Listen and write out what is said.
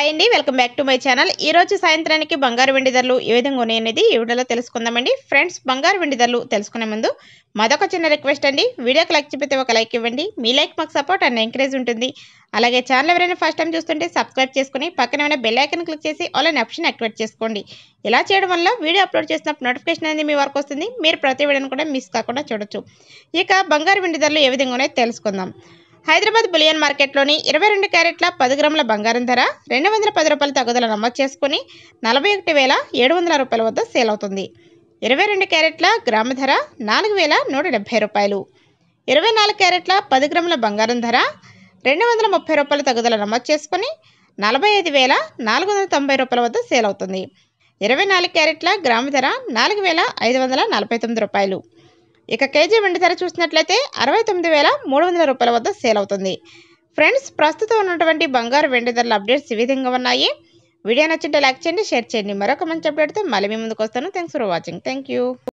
hi అండి welcome back to my channel ఈ రోజు సాయంత్రానికి బంగారు వెండి ధరలు ఏ విధంగా ఉన్నాయి అనేది ఈ వీడియోలో తెలుసుకుందామండి ఫ్రెండ్స్ బంగారు వెండి ధరలు తెలుసుకునే ముందు మరొక చిన్న రిక్వెస్ట్ అండి వీడియోకి లైక్ చెప్పితే ఒక లైక్ ఇవ్వండి మీ లైక్ మాకు సపోర్ట్ అండ్ ఎంకరేజ్ ఉంటుంది అలాగే ఛానల్ ఎవరైనా ఫస్ట్ టైం చూస్తుంటే సబ్స్క్రైబ్ చేసుకుని పక్కన ఉన్న బెల్ ఐకన్ క్లిక్ చేసి ఆల్ అనే ఆప్షన్ యాక్టివేట్ చేసుకోండి ఇలా చేయడం వల్ల వీడియో అప్లోడ్ చేసినప్పుడు నోటిఫికేషన్ అనేది మీ వరకు వస్తుంది మీరు ప్రతి వీడియోని కూడా మిస్ కాకుండా చూడొచ్చు ఇక బంగారు వెండి ధరలు ఏ విధంగా ఉన్నాయో తెలుసుకుందాం హైదరాబాద్ బులియన్ మార్కెట్లోని ఇరవై రెండు క్యారెట్ల పది గ్రాముల బంగారం ధర రెండు వందల పది రూపాయల తగుదల నమోదు చేసుకుని నలభై ఒకటి వేల ఏడు వందల రూపాయల వద్ద సేల్ అవుతుంది ఇరవై రెండు క్యారెట్ల గ్రాము ధర నాలుగు వేల నూట డెబ్బై రూపాయలు ఇరవై నాలుగు క్యారెట్ల పది గ్రాముల బంగారం ధర రెండు వందల ముప్పై రూపాయల తగుదల నమోదు చేసుకుని నలభై ఐదు వేల నాలుగు వందల తొంభై రూపాయల వద్ద సేల్ అవుతుంది ఇరవై నాలుగు క్యారెట్ల గ్రాము ధర నాలుగు వేల ఐదు వందల నలభై తొమ్మిది రూపాయలు ఇక కేజీ వెండి ధర చూసినట్లయితే అరవై తొమ్మిది వేల మూడు వందల రూపాయల వద్ద సేల్ అవుతుంది ఫ్రెండ్స్ ప్రస్తుతం ఉన్నటువంటి బంగారు వెండి ధరల అప్డేట్స్ ఈ విధంగా ఉన్నాయి వీడియో నచ్చింటే లైక్ చేయండి షేర్ చేయండి మరొక మంచి అప్డేట్తో మళ్ళీ మీ ముందుకు వస్తాను thanks for watching thank you